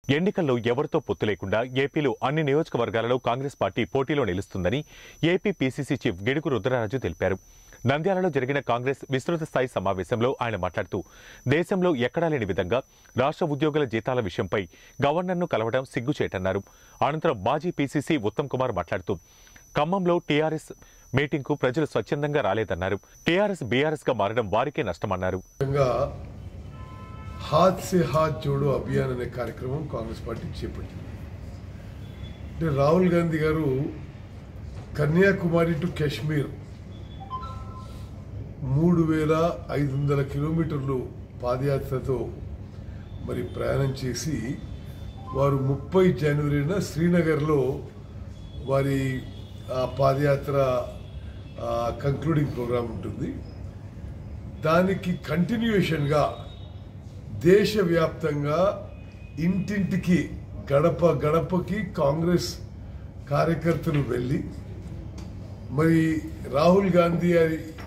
ఎన్నికల్లో ఎవరితో పొత్తు లేకుండా ఏపీలో అన్ని నియోజకవర్గాలలో కాంగ్రెస్ పార్టీ పోటీలో నిలుస్తుందని AP PCC chief Gidugu Rudraraju తెలిపారు నంద్యాలలో జరిగిన కాంగ్రెస్ విస్తృత స్థాయి సమావేశంలో ఆయన మాట్లాడుతూ దేశంలో ఎక్కడా లేని విధంగా రాష్ట్ర ఉద్యోగుల జీతాల విషయంపై గవర్నర్ను కలవడం సిగ్గుచేటన్నారు అనంతరం మాజీ పీసీసీ ఉత్తమ్ కుమార్ మాట్లాడుతూ ఖమ్మంలో టీఆర్ఎస్ మీటింగ్కు ప్రజలు స్వచ్ఛందంగా రాలేదన్నారు టీఆర్ఎస్ బీఆర్ఎస్ గా మారడం వారికే నష్టమన్నారు విధంగా హాత్ సే హాత్ జోడో అభియాన్ అనే కార్యక్రమం కాంగ్రెస్ పార్టీ చేపట్టింది అంటే రాహుల్ గాంధీ గారు కన్యాకుమారి టు కాశ్మీర్ మూడు వేల ఐదు వందల కిలోమీటర్లు పాదయాత్రతో మరి ప్రయాణం చేసి వారు ముప్పై జనవరిన శ్రీనగర్లో వారి ఆ పాదయాత్ర కంక్లూడింగ్ ప్రోగ్రాం ఉంటుంది దానికి కంటిన్యూషన్గా దేశవ్యాప్తంగా ఇంటింటికి గడప గడపకి కాంగ్రెస్ కార్యకర్తలు వెళ్ళి మరి రాహుల్ గాంధీ గారి